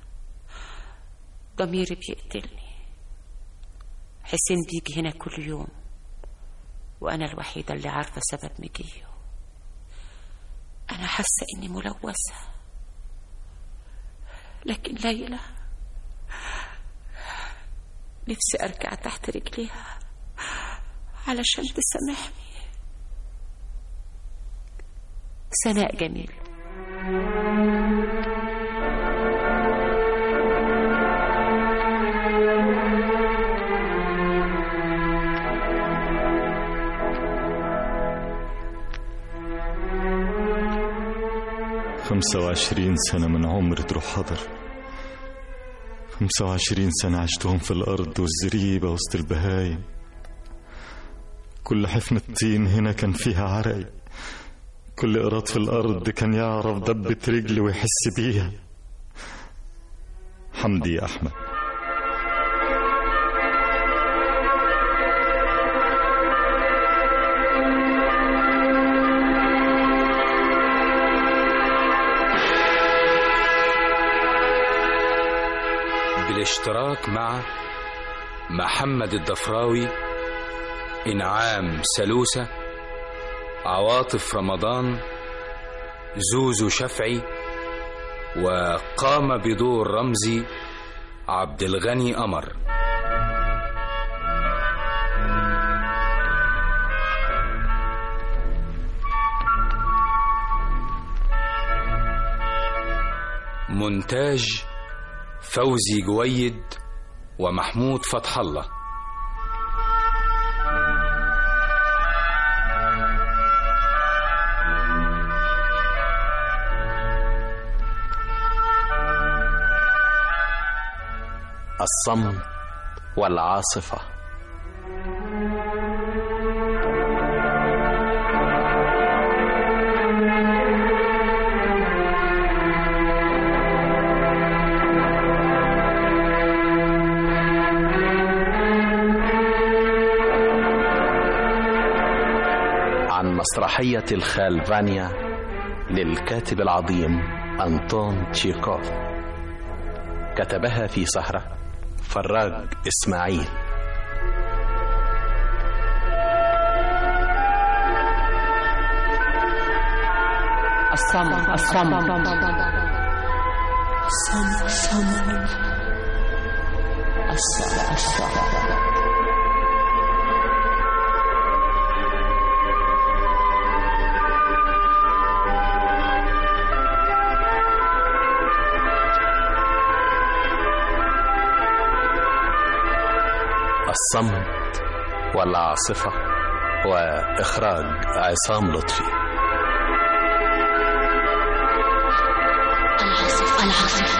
ضميري بيقتلني حسين بيجي هنا كل يوم وأنا الوحيدة اللي عارفة سبب مجيه أنا حاسة إني ملوثة لكن ليلى نفسي أرجع تحت رجليها علشان تسامحني سناء جميل خمسة وعشرين سنة من عمري تروح حضر خمسة وعشرين سنة عشتهم في الأرض والزريبة وسط البهايم كل حفنة طين هنا كان فيها عرقي كل قراط في الأرض كان يعرف دبة رجلي ويحس بيها حمدي يا أحمد بالاشتراك مع محمد الضفراوي إنعام سلوسة عواطف رمضان زوزو شفعي وقام بدور رمزي عبد الغني قمر مونتاج فوزي جويد ومحمود فتح الله الصمت والعاصفة عن مسرحية الخال فانيا للكاتب العظيم أنطون تشيكوف كتبها في سهرة فراج إسماعيل الصمت الصمت الصمت الصمت الصمت الصمت الصمت والعاصفة وإخراج عصام لطفي العاصفة